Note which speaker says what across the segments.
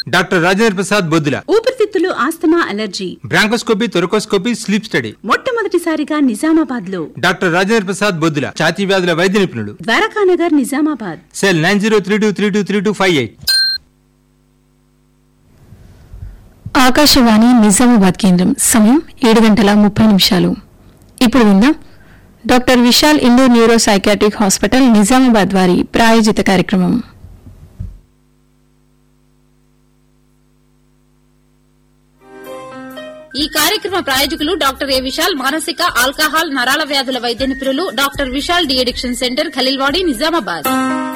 Speaker 1: Doctor Rajendra Prasad Boddula
Speaker 2: ఊపిరితిత్తులు asthma allergy
Speaker 1: bronchoscopy thoracoscopy sleep study
Speaker 2: మొట్టమొదటిసారిగా నిజామాబాద్ లో
Speaker 1: డాక్టర్ రాజేంద్ర ప్రసాద్ బొద్దుల ఛాతీ వ్యాధుల వైద్య నిపుణులు
Speaker 2: Dwarakanagar Nizamabad
Speaker 1: cell nine zero three two three two three two five eight
Speaker 3: Akashvani Nizamabad కేంద్రం సమయం ఏడు గంటల ముప్పై నిమిషాలు ఇప్పుడు విందాం డాక్టర్ విశాల్ ఇండోర్ న్యూరో సైకాట్రిక్ హాస్పిటల్ నిజామాబాద్ వారి ప్రాయోజిత కార్యక్రమం
Speaker 4: ఈ కార్యక్రమ ప్రాయోజకులు డాక్టర్ ఏ విశాల్ మానసిక ఆల్కహాల్ నరాల వ్యాధుల వైద్య నిపుణులు doctor Vishal de addiction centre Khaleelwadi Nizamabad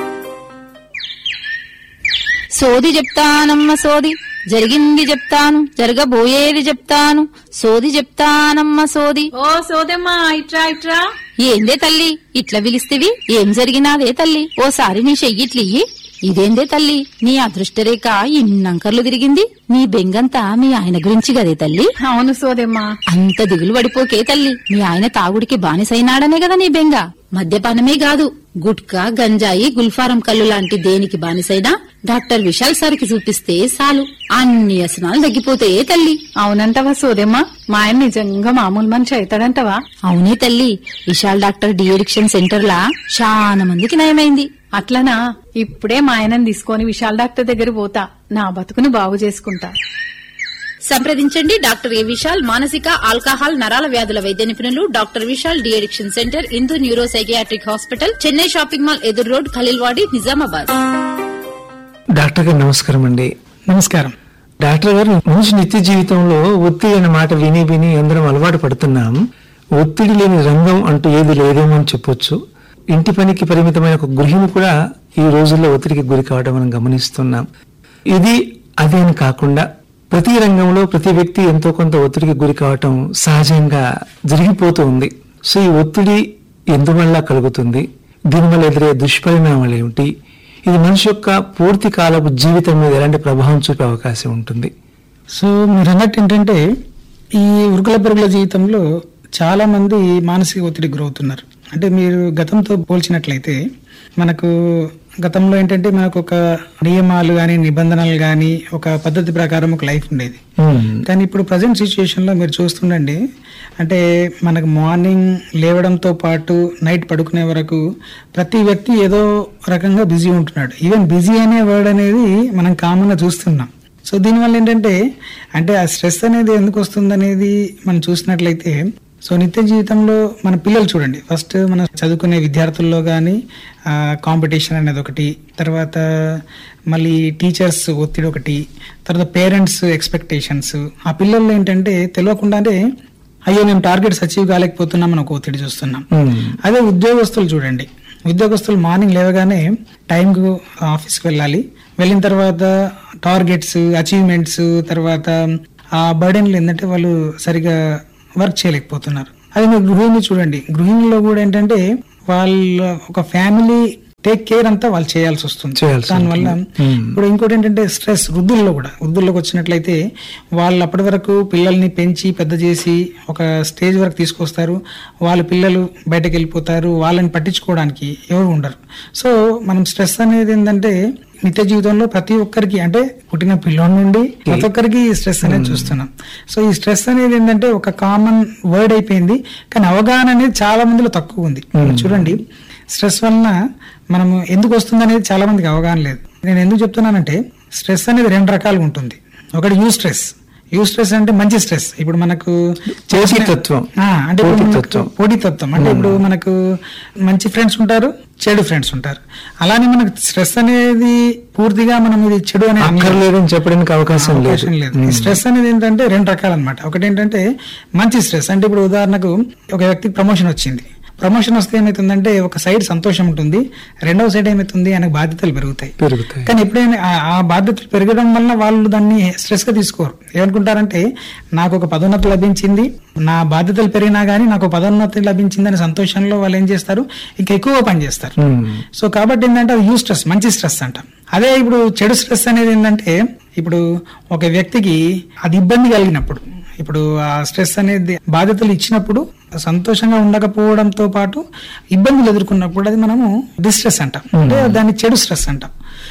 Speaker 4: సోది చెప్తానమ్మ సోది జరిగింది చెప్తాను జరగబోయేది చెప్తాను సోది చెప్తానమ్మ సోది
Speaker 5: ఓ సోదమ్మా ఇట్రా ఇట్రా
Speaker 4: ఏందే తల్లి ఇట్లా పిలిస్తేవి ఏం జరిగినాదే తల్లి ఓసారి నీ చెయ్యిట్లియ్యి ఇదేందే తల్లి నీ అదృష్టరేఖ ఇన్నంకర్లు తిరిగింది నీ బెంగంతా మీ ఆయన గురించి గదే తల్లి
Speaker 5: అవును సోదమ్మా
Speaker 4: అంత దిగులు పడిపోకే తల్లి మీ ఆయన తాగుడికి బానిసైనాడనే కదా నీ బెంగ మద్యపానమే కాదు గుట్కా గంజాయి గుల్ఫారం కళ్ళు లాంటి దేనికి బానిసైనా డాక్టర్ విశాల్ సార్కి చూపిస్తే చాలు అన్ని వ్యసనాలు తగ్గిపోతాయే తల్లి
Speaker 5: అవునంటవా సోదమ్మా మా ఆయన నిజంగా మామూలు మనిషి అవుతాడంటవా
Speaker 4: అవునే తల్లి Vishal doctor de addiction centre లా చాలా మందికి నయమైంది
Speaker 5: అట్లనా ఇప్పుడే మా ఆయనని తీసుకొని విశాల్ డాక్టర్ దగ్గర పోతా నా బతుకును బాగు చేసుకుంటా
Speaker 4: సంప్రదించండి డాక్టర్ ఏ విశాల్ మానసిక ఆల్కహాల్ నరాల వ్యాధుల వైద్య నిపుణులు doctor Vishal de addiction centre Indu neuro psychiatric hospital Chennai shopping mall ఎదురు రోడ్ ఖలీల్వాడి నిజామాబాద్
Speaker 6: డాక్టర్ గారు నమస్కారం అండి
Speaker 7: నమస్కారం
Speaker 6: డాక్టర్ గారు మనిషి నిత్య జీవితంలో ఒత్తిడి అనే మాట విని విని అందరం అలవాటు పడుతున్నాం ఒత్తిడి లేని రంగం అంటూ ఏది లేదేమో అని చెప్పొచ్చు ఇంటి పనికి పరిమితమైన ఒక గృహిణి కూడా ఈ రోజుల్లో ఒత్తిడికి గురి కావడం మనం గమనిస్తున్నాం ఇది అదే అని కాకుండా ప్రతి రంగంలో ప్రతి వ్యక్తి ఎంతో కొంత ఒత్తిడికి గురి కావటం సహజంగా జరిగిపోతూ ఉంది సో ఈ ఒత్తిడి ఎందువల్ల కలుగుతుంది దీనివల్ల ఎదురయ్యే దుష్పరిణామాలు ఏమిటి ఇది మనిషి యొక్క పూర్తి కాలపు జీవితం మీద ఎలాంటి ప్రభావం చూపే అవకాశం ఉంటుంది
Speaker 7: సో మీరు అన్నట్టు ఏంటంటే ఈ ఉరుకుల పరుగుల జీవితంలో చాలా మంది మానసిక ఒత్తిడి గురవుతున్నారు అంటే మీరు గతంతో పోల్చినట్లయితే మనకు గతంలో ఏంటంటే మనకు ఒక నియమాలు కానీ నిబంధనలు కానీ ఒక పద్ధతి ప్రకారం ఒక లైఫ్ ఉండేది కానీ ఇప్పుడు ప్రజెంట్ సిచ్యుయేషన్ లో మీరు చూస్తుండండి అంటే మనకు మార్నింగ్ లేవడంతో పాటు నైట్ పడుకునే వరకు ప్రతి వ్యక్తి ఏదో రకంగా బిజీ ఉంటున్నాడు ఈవెన్ బిజీ అనే వర్డ్ అనేది మనం కామన్ గా చూస్తున్నాం సో దీనివల్ల ఏంటంటే అంటే ఆ స్ట్రెస్ అనేది ఎందుకు వస్తుంది అనేది మనం చూసినట్లయితే సో నిత్య జీవితంలో మన పిల్లలు చూడండి ఫస్ట్ మనం చదువుకునే విద్యార్థుల్లో కానీ కాంపిటీషన్ అనేది ఒకటి తర్వాత మళ్ళీ టీచర్స్ ఒత్తిడి ఒకటి తర్వాత పేరెంట్స్ ఎక్స్పెక్టేషన్స్ ఆ పిల్లల్లో ఏంటంటే తెలియకుండానే అయ్యో మేము టార్గెట్స్ అచీవ్ కాలేకపోతున్నాం అని ఒక ఒత్తిడి చూస్తున్నాం అదే ఉద్యోగస్తులు చూడండి ఉద్యోగస్తులు మార్నింగ్ లేవగానే టైంకు ఆఫీస్కి వెళ్ళాలి వెళ్ళిన తర్వాత టార్గెట్స్ అచీవ్మెంట్స్ తర్వాత ఆ బర్డెన్లు ఏంటంటే వాళ్ళు సరిగా వర్క్ చేయలేకపోతున్నారు అది మీరు గృహిణి చూడండి గృహిణిలో కూడా ఏంటంటే వాళ్ళ ఒక ఫ్యామిలీ టేక్ కేర్ అంతా వాళ్ళు చేయాల్సి వస్తుంది
Speaker 6: చేయాల్సి
Speaker 7: దానివల్ల ఇప్పుడు ఇంకోటి ఏంటంటే స్ట్రెస్ వృద్ధుల్లో కూడా వృద్ధుల్లోకి వచ్చినట్లయితే వాళ్ళు అప్పటి వరకు పిల్లల్ని పెంచి పెద్ద చేసి ఒక స్టేజ్ వరకు తీసుకొస్తారు వాళ్ళ పిల్లలు బయటకు వెళ్ళిపోతారు వాళ్ళని పట్టించుకోవడానికి ఎవరు ఉండరు సో మనం స్ట్రెస్ అనేది ఏంటంటే నిత్య జీవితంలో ప్రతి ఒక్కరికి అంటే పుట్టిన పిల్లోడి నుండి ప్రతి ఒక్కరికి ఈ స్ట్రెస్ అనేది చూస్తున్నాం సో ఈ స్ట్రెస్ అనేది ఏంటంటే ఒక కామన్ వర్డ్ అయిపోయింది కానీ అవగాహన అనేది చాలా మందిలో తక్కువ ఉంది చూడండి స్ట్రెస్ వలన మనము ఎందుకు వస్తుంది అనేది చాలా మందికి అవగాహన లేదు నేను ఎందుకు చెప్తున్నానంటే స్ట్రెస్ అనేది రెండు రకాలుగా ఉంటుంది ఒకటి యూ స్ట్రెస్ యూ స్ట్రెస్ అంటే మంచి స్ట్రెస్ ఇప్పుడు మనకు
Speaker 6: పోటీతత్వం.
Speaker 7: ఆ, అంటే ఇప్పుడు మనకు
Speaker 6: పోటీతత్వం.
Speaker 7: పోటీతత్వం అంటే ఇప్పుడు మనకు మంచి ఫ్రెండ్స్ ఉంటారు చెడు ఫ్రెండ్స్ ఉంటారు అలానే మనకు స్ట్రెస్ అనేది పూర్తిగా మనం ఇది చెడు అనేది
Speaker 6: అక్కర్లేదని చెప్పడానికి అవకాశం లేదు
Speaker 7: అవకాశం లేదు ఈ స్ట్రెస్ అనేది ఏంటంటే రెండు రకాలు అనమాట ఒకటి ఏంటంటే మంచి స్ట్రెస్ అంటే ఇప్పుడు ఉదాహరణకు ఒక వ్యక్తికి ప్రమోషన్ వచ్చింది ప్రమోషన్ వస్తే ఏమైతుందంటే ఒక సైడ్ సంతోషం ఉంటుంది రెండవ సైడ్ ఏమైతుంది ఆయనకు బాధ్యతలు పెరుగుతాయి
Speaker 6: పెరుగుతాయి
Speaker 7: కానీ ఎప్పుడైనా ఆ- ఆ బాధ్యతలు పెరగడం వల్ల వాళ్ళు దాన్ని స్ట్రెస్ గా తీసుకోరు ఏమనుకుంటారంటే నాకు ఒక పదోన్నతి లభించింది నా బాధ్యతలు పెరిగినా గానీ నాకు ఒక పదోన్నతి లభించిందనే సంతోషంలో వాళ్ళు ఏం చేస్తారు ఇంకా ఎక్కువ పని చేస్తారు సో కాబట్టి ఏంటంటే అది యూ స్ట్రెస్ మంచి స్ట్రెస్ అంట అదే ఇప్పుడు చెడు స్ట్రెస్ అనేది ఏంటంటే ఇప్పుడు ఒక వ్యక్తికి అది ఇబ్బంది కలిగినప్పుడు ఇప్పుడు ఆ స్ట్రెస్ అనేది బాధ్యతలు ఇచ్చినప్పుడు సంతోషంగా ఉండకపోవడంతో పాటు ఇబ్బందులు ఎదుర్కొన్నప్పుడు అది మనము డిస్ట్రెస్ అంటాం అంటే దాన్ని చెడు స్ట్రెస్ అంటాం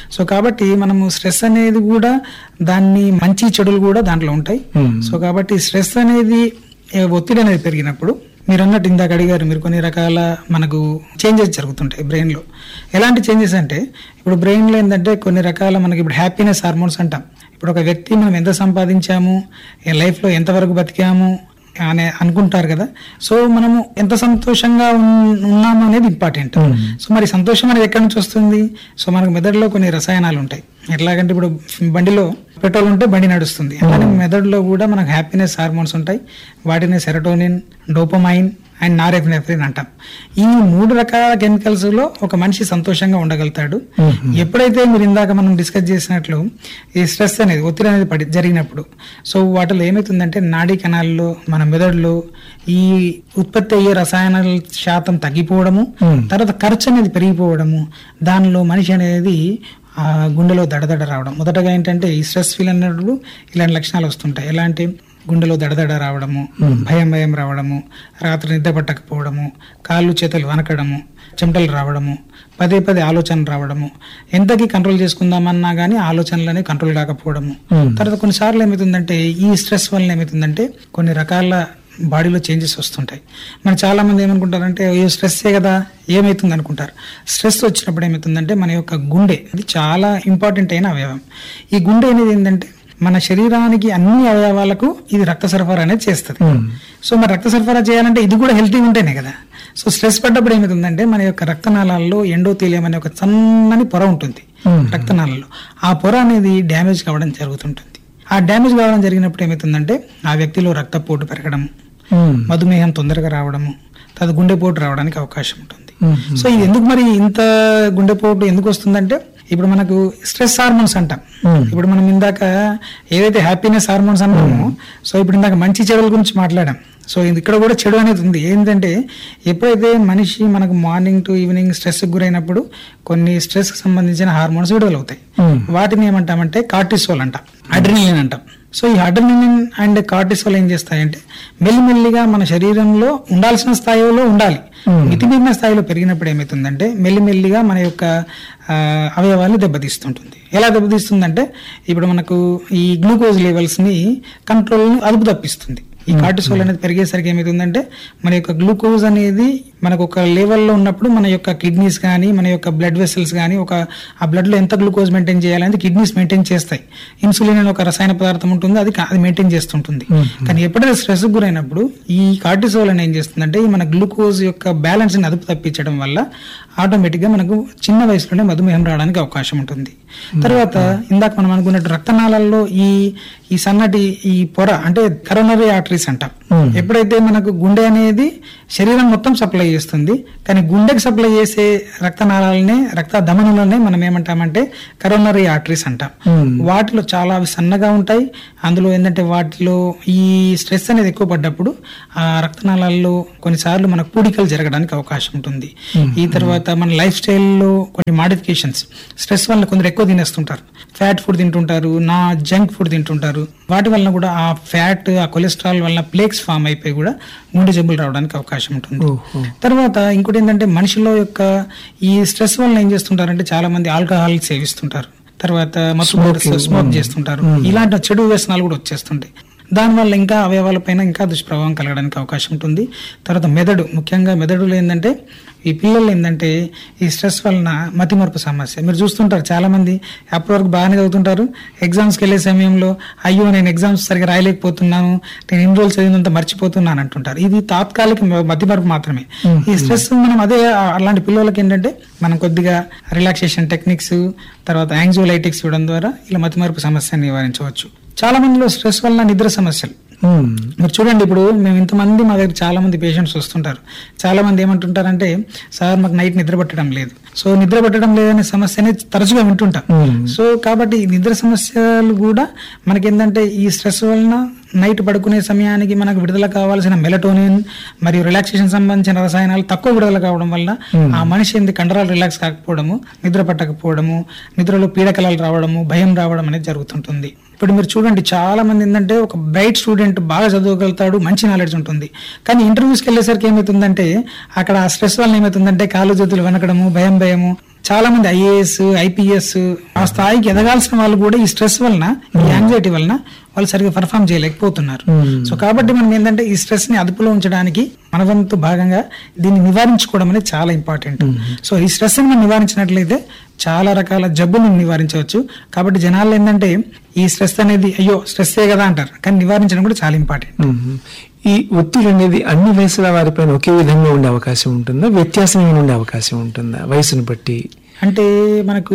Speaker 7: సో కాబట్టి మనము స్ట్రెస్ అనేది కూడా దాన్ని మంచి చెడులు కూడా దాంట్లో ఉంటాయి సో కాబట్టి స్ట్రెస్ అనేది ఏ, ఒత్తిడి అనేది పెరిగినప్పుడు మీరు అన్నట్టు ఇందాక అడిగారు మీరు కొన్ని రకాల మనకు చేంజెస్ జరుగుతుంటాయి బ్రెయిన్ లో ఎలాంటి చేంజెస్ అంటే ఇప్పుడు బ్రెయిన్ లో ఏంటంటే కొన్ని రకాల మనకి ఇప్పుడు హ్యాపీనెస్ హార్మోన్స్ అంటాం ఇప్పుడు ఒక వ్యక్తి మనం ఎంత సంపాదించాము లైఫ్ లో ఎంతవరకు బతికాము అనే అనుకుంటారు కదా సో మనము ఎంత సంతోషంగా ఉన్- ఉన్నాము అనేది ఇంపార్టెంట్ సో మరి సంతోషం అనేది ఎక్కడి నుంచి వస్తుంది సో మనకు మెదడులో కొన్ని రసాయనాలు ఉంటాయి ఎట్లాగంటే ఇప్పుడు బండిలో పెట్రోల్ ఉంటే బండి నడుస్తుంది అలానే మెదడులో కూడా మనకు హ్యాపీనెస్ హార్మోన్స్ ఉంటాయి వాటిని సెరటోనిన్ డోపమైన్ అండ్ నారెఫినెఫ్రిన్ అంటాం ఈ మూడు రకాల కెమికల్స్ లో ఒక మనిషి సంతోషంగా ఉండగలుగుతాడు ఎప్పుడైతే మీరు ఇందాక మనం డిస్కస్ చేసినట్లు ఈ స్ట్రెస్ అనేది ఒత్తిడి అనేది పడి జరిగినప్పుడు సో వాటిలో ఏమవుతుందంటే నాడీ కణాల్లో మన మెదడులో ఈ ఉత్పత్తి అయ్యే రసాయనాల శాతం తగ్గిపోవడము తర్వాత ఖర్చు అనేది పెరిగిపోవడము దానిలో మనిషి అనేది ఆ గుండెలో దడదడ రావడం మొదటగా ఏంటంటే ఈ స్ట్రెస్ ఫీల్ అన్నప్పుడు ఇలాంటి లక్షణాలు వస్తుంటాయి ఎలాంటి గుండెలో దడదడ రావడము భయం భయం రావడము రాత్రి నిద్ర పట్టకపోవడము కాళ్ళు చేతులు వనకడము చెమటలు రావడము పదే పదే ఆలోచన రావడము ఎంతకి కంట్రోల్ చేసుకుందామన్నా గానీ ఆలోచనలనే కంట్రోల్ కాకపోవడము తర్వాత కొన్నిసార్లు ఏమవుతుందంటే ఈ స్ట్రెస్ వల్ల ఏమవుతుందంటే కొన్ని రకాల బాడీలో చేంజెస్ వస్తుంటాయి మన చాలా మంది ఏమనుకుంటారంటే ఏ స్ట్రెస్సే కదా ఏమవుతుంది అనుకుంటారు స్ట్రెస్ వచ్చినప్పుడు ఏమవుతుందంటే మన యొక్క గుండె అది చాలా ఇంపార్టెంట్ అయిన అవయవం ఈ గుండె అనేది ఏంటంటే మన శరీరానికి అన్ని అవయవాలకు ఇది రక్త సరఫరా అనేది చేస్తుంది సో మరి రక్త సరఫరా చేయాలంటే ఇది కూడా హెల్తీ ఉంటేనే కదా సో స్ట్రెస్ పడ్డప్పుడు ఏమవుతుందంటే మన యొక్క రక్తనాళాల్లో ఎండోతీలియం అనే ఒక సన్నని పొర ఉంటుంది రక్తనాళాల్లో ఆ పొర అనేది డ్యామేజ్ కావడం జరుగుతుంటుంది ఆ డ్యామేజ్ కావడం జరిగినప్పుడు ఏమవుతుందంటే ఆ వ్యక్తిలో రక్తపోటు పెరగడం మధుమేహం తొందరగా రావడము తర్వాత గుండెపోటు రావడానికి అవకాశం ఉంటుంది సో ఇది ఎందుకు మరి ఇంత గుండెపోటు ఎందుకు వస్తుందంటే ఇప్పుడు మనకు స్ట్రెస్ హార్మోన్స్ అంటాం ఇప్పుడు మనం ఇందాక ఏదైతే హ్యాపీనెస్ హార్మోన్స్ అన్నామో సో ఇప్పుడు ఇందాక మంచి చెడుల గురించి మాట్లాడాం సో ఇది ఇక్కడ కూడా చెడు అనేది ఉంది ఏంటంటే ఎప్పుడైతే మనిషి మనకు మార్నింగ్ టు ఈవినింగ్ స్ట్రెస్ గురైనప్పుడు కొన్ని స్ట్రెస్ కి సంబంధించిన హార్మోన్స్ విడుదలవుతాయి వాటిని ఏమంటామంటే కార్టిసోల్ అంటాం అడ్రినలిన్ అంటాం సో ఈ అడ్రినలిన్ అండ్ కార్టిసోల్ ఏం చేస్తాయంటే మెల్లిమెల్లిగా మన శరీరంలో ఉండాల్సిన స్థాయిలో ఉండాలి మితిమీరిన స్థాయిలో పెరిగినప్పుడు ఏమవుతుందంటే మెల్లిమెల్లిగా మన యొక్క ఆ, అవయవాల్ని దెబ్బతీస్తుంటుంది ఎలా దెబ్బతీస్తుందంటే ఇప్పుడు మనకు ఈ గ్లూకోజ్ లెవెల్స్ ని కంట్రోల్ అదుపు తప్పిస్తుంది ఈ కార్టిసోల్ అనేది పెరిగేసరికి ఏమవుతుందంటే మన యొక్క గ్లూకోజ్ అనేది మనకు ఒక లెవెల్లో ఉన్నప్పుడు మన యొక్క కిడ్నీస్ కానీ మన యొక్క బ్లడ్ వెసల్స్ కానీ ఒక ఆ బ్లడ్ లో ఎంత గ్లూకోజ్ మెయింటైన్ చేయాలని కిడ్నీస్ మెయింటైన్ చేస్తాయి ఇన్సులిన్ అనే ఒక రసాయన పదార్థం ఉంటుంది అది కా- అది మెయింటైన్ చేస్తుంటుంది కానీ ఎప్పుడైతే స్ట్రెస్ గురైనప్పుడు ఈ కార్టిసోల్ అని ఏం చేస్తుందంటే ఈ మన గ్లూకోజ్ యొక్క బ్యాలెన్స్ ని అదుపు తప్పించడం వల్ల ఆటోమేటిక్ గా మనకు చిన్న వయసులోనే మధుమేహం రావడానికి అవకాశం ఉంటుంది తర్వాత ఇందాక మనం అనుకున్నట్టు రక్తనాళాల్లో ఈ ఈ సన్నటి ఈ పొర అంటే కరోనరీ ఆర్టరీస్ అంటాం ఎప్పుడైతే మనకు గుండె అనేది శరీరం మొత్తం సప్లై చేస్తుంది కానీ గుండెకి సప్లై చేసే రక్తనాళాలనే రక్త ధమనులనే మనం ఏమంటామంటే కరోనరీ ఆర్టరీస్ అంటాం వాటిలో చాలా అవి సన్నగా ఉంటాయి అందులో ఏంటంటే వాటిలో ఈ స్ట్రెస్ అనేది ఎక్కువ పడ్డప్పుడు ఆ రక్తనాళాల్లో కొన్నిసార్లు మనకు పూడికలు జరగడానికి అవకాశం ఉంటుంది ఈ తర్వాత మన లైఫ్ స్టైల్లో కొన్ని మాడిఫికేషన్స్ స్ట్రెస్ వల్ల కొందరు ఎక్కువ తినేస్తుంటారు ఫ్యాట్ ఫుడ్ తింటుంటారు నా జంక్ ఫుడ్ తింటుంటారు వాటి వలన కూడా ఆ ఫ్యాట్ ఆ కొలెస్ట్రాల్ వల్ల ప్లేక్స్ ఫామ్ అయిపోయి కూడా గుండె జబ్బులు రావడానికి అవకాశం ఉంటుంది తర్వాత ఇంకోటి ఏంటంటే మనిషిలో యొక్క ఈ స్ట్రెస్ వల్ల ఏం చేస్తుంటారంటే చాలా మంది ఆల్కహాల్ సేవిస్తుంటారు తర్వాత మత్తు స్మోక్ చేస్తుంటారు ఇలాంటి చెడు వ్యసనాలు కూడా వచ్చేస్తుంటాయి దానివల్ల ఇంకా అవయవాలపైన ఇంకా దుష్ప్రభావం కలగడానికి అవకాశం ఉంటుంది తర్వాత మెదడు ముఖ్యంగా మెదడులో ఏంటంటే ఈ పిల్లలు ఏంటంటే ఈ స్ట్రెస్ వలన మతిమరుపు సమస్య మీరు చూస్తుంటారు చాలా మంది అప్పటి వరకు బాగానే చదువుతుంటారు ఎగ్జామ్స్కి వెళ్ళే సమయంలో అయ్యో నేను ఎగ్జామ్స్ సరిగా రాయలేకపోతున్నాను నేను ఇన్ని రోజులు చదివినంత మర్చిపోతున్నాను అంటుంటారు ఇది తాత్కాలిక మ- మతిమరుపు మాత్రమే ఈ స్ట్రెస్ మనం అదే ఆ- అలాంటి పిల్లలకి ఏంటంటే మనం కొద్దిగా రిలాక్సేషన్ టెక్నిక్స్ తర్వాత యాంగ్జోలైటిక్స్ ఇవ్వడం ద్వారా ఇలా మతిమరుపు సమస్యను నివారించవచ్చు చాలా మందిలో స్ట్రెస్ వలన నిద్ర సమస్యలు మీరు చూడండి ఇప్పుడు మేము ఇంతమంది మా దగ్గర చాలా మంది పేషెంట్స్ వస్తుంటారు చాలా మంది ఏమంటుంటారంటే సార్ మాకు నైట్ నిద్ర పట్టడం లేదు సో నిద్ర పట్టడం లేదనే సమస్య అనేది తరచుగా వింటుంటాం సో కాబట్టి ఈ నిద్ర సమస్యలు కూడా మనకి ఏంటంటే ఈ స్ట్రెస్ వలన నైట్ పడుకునే సమయానికి మనకు విడుదల కావాల్సిన మెలటోనిన్ మరియు రిలాక్సేషన్ సంబంధించిన రసాయనాలు తక్కువ విడుదల కావడం వల్ల ఆ మనిషి ఏంది కండరాలు రిలాక్స్ కాకపోవడము నిద్ర పట్టకపోవడము నిద్రలో పీడకలాలు రావడము భయం రావడం అనేది జరుగుతుంటుంది ఇప్పుడు మీరు చూడండి చాలా మంది ఏంటంటే ఒక బ్రైట్ స్టూడెంట్ బాగా చదవగలుగుతాడు మంచి నాలెడ్జ్ ఉంటుంది కానీ ఇంటర్వ్యూస్కి వెళ్ళేసరికి ఏమవుతుందంటే అక్కడ ఆ స్ట్రెస్ వల్ల ఏమవుతుందంటే కాళ్ళు చేతులు వెనకడము భయం భయము చాలా మంది ఐఏఎస్ ఐపీఎస్ ఆ స్థాయికి ఎదగాల్సిన వాళ్ళు కూడా ఈ స్ట్రెస్ వలన ఈ యాంగ్జైటీ వలన వాళ్ళు సరిగ్గా పర్ఫామ్ చేయలేకపోతున్నారు సో కాబట్టి మనం ఏంటంటే ఈ స్ట్రెస్ ని అదుపులో ఉంచడానికి మన వంతు భాగంగా దీన్ని నివారించుకోవడం అనేది చాలా ఇంపార్టెంట్ సో ఈ స్ట్రెస్ ని మనం నివారించినట్లయితే చాలా రకాల జబ్బులను నివారించవచ్చు కాబట్టి జనాలు ఏంటంటే ఈ స్ట్రెస్ అనేది అయ్యో స్ట్రెస్సే కదా అంటారు కానీ నివారించడం కూడా చాలా ఇంపార్టెంట్
Speaker 6: మ్మ్. ఈ ఒత్తిడి అనేది అన్ని వయసుల వారిపైన ఒకే విధంగా ఉండే అవకాశం ఉంటుందా వ్యత్యాసం ఏమైనా ఉండే అవకాశం ఉంటుందా వయసును బట్టి
Speaker 7: అంటే మనకు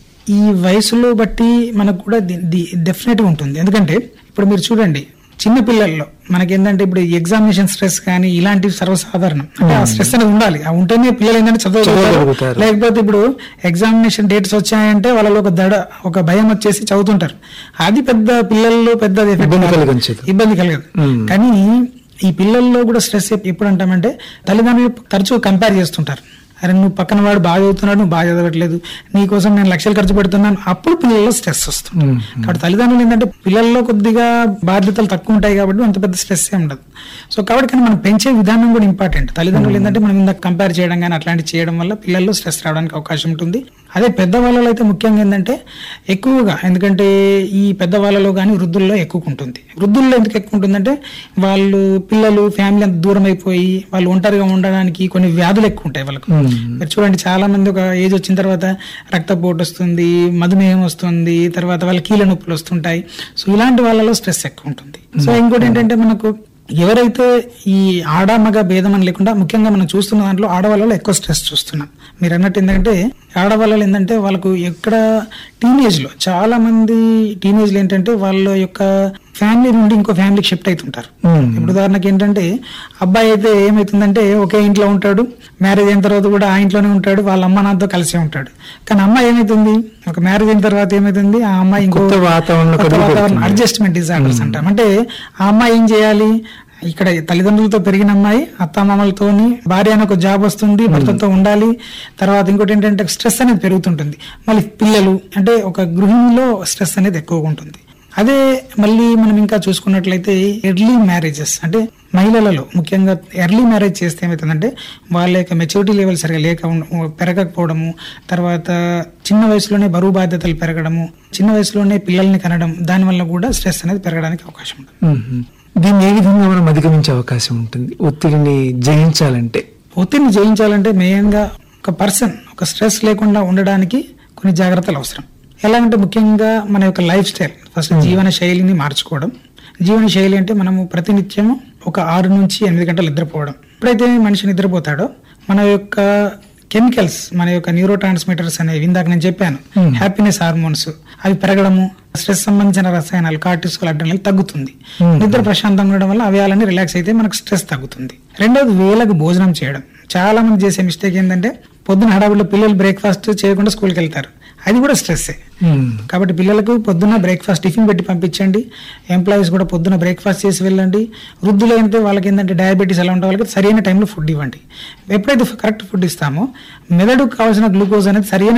Speaker 7: ఈ వయసులో బట్టి మనకు కూడా డెఫినెట్ గా ఉంటుంది ఎందుకంటే ఇప్పుడు మీరు చూడండి చిన్న పిల్లల్లో మనకి ఏంటంటే ఇప్పుడు ఎగ్జామినేషన్ స్ట్రెస్ కానీ ఇలాంటివి సర్వసాధారణం అంటే ఆ స్ట్రెస్ అనేది ఉండాలి ఆ ఉంటేనే పిల్లలు ఏంటంటే చదవగలుగుతారు
Speaker 6: చదవగలుగుతారు.
Speaker 7: లేకపోతే ఇప్పుడు ఎగ్జామినేషన్ డేట్స్ వచ్చాయంటే వాళ్ళలో ఒక దడ ఒక భయం వచ్చేసి చదువుతుంటారు అది పెద్ద పిల్లల్లో పెద్ద effect
Speaker 6: ఇబ్బంది
Speaker 7: కాదు.
Speaker 6: కలిగించదు.
Speaker 7: ఇబ్బంది కలగదు
Speaker 6: మ్మ్.
Speaker 7: కానీ ఈ పిల్లల్లో కూడా స్ట్రెస్ ఎప్పుడు అంటామంటే తల్లిదండ్రులు తరచూ కంపేర్ చేస్తుంటారు అరే నువ్వు పక్కన వాడు బాగా చదువుతున్నాడు నువ్వు బాగా చదవట్లేదు నీ కోసం నేను లక్షలు ఖర్చు పెడుతున్నాను అప్పుడు పిల్లల్లో స్ట్రెస్ వస్తుంది
Speaker 6: మ్మ్.
Speaker 7: కాబట్టి తల్లిదండ్రులు ఏంటంటే పిల్లల్లో కొద్దిగా బాధ్యతలు తక్కువ ఉంటాయి కాబట్టి అంత పెద్ద స్ట్రెస్ ఏ ఉండదు సో కాబట్టి కానీ మనం పెంచే విధానం కూడా ఇంపార్టెంట్ తల్లిదండ్రులు ఏంటంటే మనం ఇందాక కంపేర్ చేయడం కానీ అట్లాంటివి చేయడం వల్ల పిల్లల్లో స్ట్రెస్ రావడానికి అవకాశం ఉంటుంది అదే పెద్దవాళ్ళలో అయితే ముఖ్యంగా ఏంటంటే ఎక్కువగా ఎందుకంటే ఈ పెద్దవాళ్ళలో కానీ వృద్ధుల్లో ఎక్కువ ఉంటుంది వృద్ధుల్లో ఎందుకు ఎక్కువ ఉంటుందంటే వాళ్ళు పిల్లలు ఫ్యామిలీ అంత దూరం అయిపోయి వాళ్ళు ఒంటరిగా ఉండడానికి కొన్ని వ్యాధులు ఎక్కువ ఉంటాయి వాళ్ళకు మీరు చూడండి చాలా మంది ఒక ఏజ్ వచ్చిన తర్వాత రక్తపోటు వస్తుంది మధుమేహం వస్తుంది తర్వాత వాళ్ళ కీళ్ళ నొప్పులు వస్తుంటాయి సో ఇలాంటి వాళ్ళలో స్ట్రెస్ ఎక్కువ ఉంటుంది సో ఇంకోటి ఏంటంటే మనకు ఎవరైతే ఈ ఆడ మగ భేదం అని లేకుండా ముఖ్యంగా మనం చూస్తున్న దాంట్లో ఆడవాళ్ళలో ఎక్కువ స్ట్రెస్ చూస్తున్నాం మీరు అన్నట్టు ఏంటంటే ఆడవాళ్ళలో ఏంటంటే వాళ్ళకు ఎక్కడ టీనేజ్ లో చాలా మంది టీనేజ్ లో ఏంటంటే వాళ్ళ యొక్క ఫ్యామిలీ నుండి ఇంకో ఫ్యామిలీకి షిఫ్ట్ అవుతుంటారు
Speaker 6: Hmm.
Speaker 7: ఇప్పుడు ఉదాహరణకి ఏంటంటే అబ్బాయి అయితే ఏమవుతుందంటే ఒకే ఇంట్లో ఉంటాడు మ్యారేజ్ అయిన తర్వాత కూడా ఆ ఇంట్లోనే ఉంటాడు వాళ్ళ అమ్మ నాన్నతో కలిసే ఉంటాడు కానీ అమ్మాయి ఏమైతుంది ఒక మ్యారేజ్ అయిన తర్వాత ఏమైతుంది ఆ అమ్మాయి ఇంకో
Speaker 6: కొత్త వాతావరణంలో
Speaker 7: కొత్త
Speaker 6: కదులు
Speaker 7: వాతావరణం
Speaker 6: పెడుతుంది.
Speaker 7: అడ్జస్ట్మెంట్ డిజార్డర్స్ అంటాం అంటే ఆ అమ్మాయి ఏం చేయాలి ఇక్కడ తల్లిదండ్రులతో పెరిగిన అమ్మాయి అత్తామామలతోని భార్య అని ఒక జాబ్ వస్తుంది భర్తతో ఉండాలి తర్వాత ఇంకోటి ఏంటంటే స్ట్రెస్ అనేది పెరుగుతుంటుంది మళ్ళీ పిల్లలు అంటే ఒక గృహిణిలో స్ట్రెస్ అనేది ఎక్కువగా ఉంటుంది అదే మళ్ళీ మనం ఇంకా చూసుకున్నట్లయితే ఎర్లీ మ్యారేజెస్ అంటే మహిళలలో ముఖ్యంగా ఎర్లీ మ్యారేజ్ చేస్తే ఏమవుతుందంటే వాళ్ళ యొక్క మెచ్యూరిటీ లెవెల్ సరిగా లేక ఉండ- పెరగకపోవడము తర్వాత చిన్న వయసులోనే బరువు బాధ్యతలు పెరగడము చిన్న వయసులోనే పిల్లల్ని కనడం దానివల్ల కూడా స్ట్రెస్ అనేది పెరగడానికి అవకాశం ఉంటుంది
Speaker 6: మ్మ్. దీన్ని ఏ విధంగా మనం అధిగమించే అవకాశం ఉంటుంది ఒత్తిడిని జయించాలంటే
Speaker 7: ఒత్తిడిని జయించాలంటే మెయిన్గా ఒక పర్సన్ ఒక స్ట్రెస్ లేకుండా ఉండడానికి కొన్ని జాగ్రత్తలు అవసరం ఎలా అంటే ముఖ్యంగా మన యొక్క లైఫ్ స్టైల్ ఫస్ట్ జీవన శైలిని మార్చుకోవడం జీవన శైలి అంటే మనము ప్రతినిత్యము ఒక ఆరు నుంచి ఎనిమిది గంటలు నిద్రపోవడం ఎప్పుడైతే మనిషి నిద్రపోతాడో మన యొక్క కెమికల్స్ మన యొక్క న్యూరో ట్రాన్స్మిటర్స్ అనేవి ఇందాక నేను చెప్పాను హ్యాపీనెస్ హార్మోన్స్ అవి పెరగడము స్ట్రెస్ సంబంధించిన రసాయనాలు కార్టిసోల్ అడ్డనలు తగ్గుతుంది నిద్ర ప్రశాంతంగా ఉండడం వల్ల అవయాలన్నీ రిలాక్స్ అయితే మనకు స్ట్రెస్ తగ్గుతుంది రెండోది వేలకు భోజనం చేయడం చాలా మంది చేసే మిస్టేక్ ఏంటంటే పొద్దున హడావుల్లో పిల్లలు బ్రేక్ఫాస్ట్ చేయకుండా స్కూల్కి వెళ్తారు అది కూడా స్ట్రెస్సే
Speaker 6: మ్మ్.
Speaker 7: కాబట్టి పిల్లలకు పొద్దున్న బ్రేక్ఫాస్ట్ టిఫిన్ పెట్టి పంపించండి ఎంప్లాయీస్ కూడా పొద్దున బ్రేక్ఫాస్ట్ చేసి వెళ్ళండి వృద్ధులు అయితే వాళ్ళకి ఏంటంటే డయాబెటీస్ ఎలా ఉంటే వాళ్ళకి సరైన టైంలో ఫుడ్ ఇవ్వండి ఎప్పుడైతే కరెక్ట్ ఫుడ్ ఇస్తామో మెదడుకు కావాల్సిన గ్లూకోజ్ అనేది సరైన